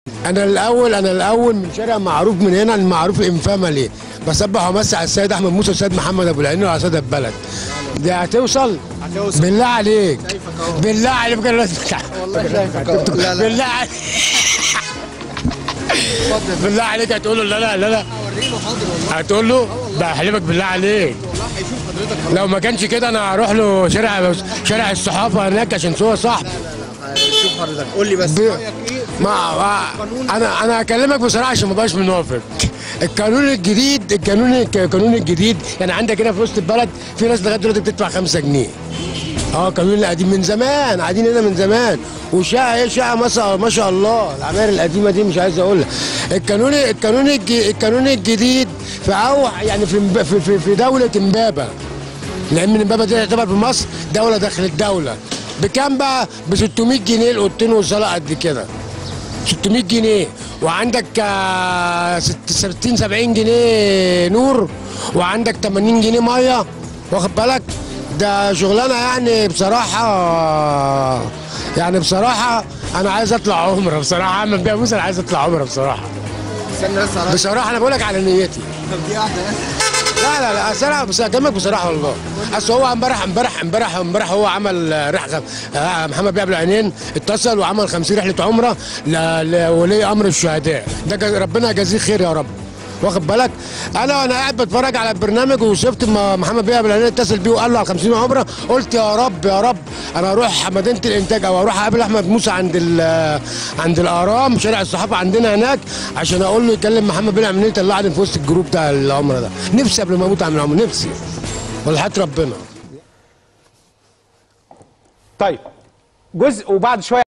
انا الاول انا الاول من شارع معروف من هنا المعروف انفاما ليه بسبح وامسي على السيد احمد موسى والسيد محمد ابو العينين وعلى سيد البلد دي هتوصل هتوصل. بالله عليك شايفك أهو. بالله عليك كان لازم والله شايفك أهو. لا، لا. بالله عليك بالله عليك هتقول له لا لا لا لا هوريله حاضر والله هتقول له بحلفك بالله عليك والله هيشوف حضرتك لو ما كانش كده انا هروح له شارع شارع الصحافه هناك عشان هو صاحبي هيشوف حضرتك قول لي بس ب- رايك ايه ما ما- انا انا هكلمك بصراحه عشان ما بقاش منافق القانون الجديد القانون القانون الجديد يعني عندك هنا في وسط البلد في ناس لغايه دلوقتي بتدفع 5 جنيه اه القانون القديم من زمان قاعدين هنا من زمان وشقه ايه شقه ما شاء ما شاء الله العماير القديمه دي مش عايز اقولها القانون القانون الج- القانون الجديد في أو يعني في مب- في في, في دوله امبابه لان امبابه دي تعتبر في مصر دوله داخل الدوله بكام بقى ب 600 جنيه الاوضتين وصاله قد كده 600 جنيه وعندك آه، ست- 60 70 جنيه نور وعندك 80 جنيه ميه واخد بالك ده شغلانه يعني بصراحه يعني بصراحه انا عايز اطلع عمره بصراحه اعمل بيها موسى أنا عايز اطلع عمره بصراحه استنى بس على بصراحه انا بقول لك على نيتي طب دي واحده بس لا لا لا اصل انا بس اكلمك بصراحه والله اصل هو امبارح امبارح امبارح امبارح هو عمل آه، رحله آه، محمد بيه عبد العينين اتصل وعمل 50 رحله عمره ل- لولي امر الشهداء ده جز- ربنا يجازيه خير يا رب واخد بالك انا وانا قاعد بتفرج على البرنامج وشفت ما محمد بيه عبد العليم اتصل بيه وقال له على 50 عمره قلت يا رب يا رب انا اروح مدينه الانتاج او اروح اقابل احمد موسى عند ال- عند الاهرام شارع الصحافه عندنا هناك عشان اقول له يكلم محمد بيه عبد العليم يطلعني في وسط الجروب بتاع العمره ده نفسي قبل ما اموت اعمل عمره نفسي والحياه ربنا طيب جزء وبعد شويه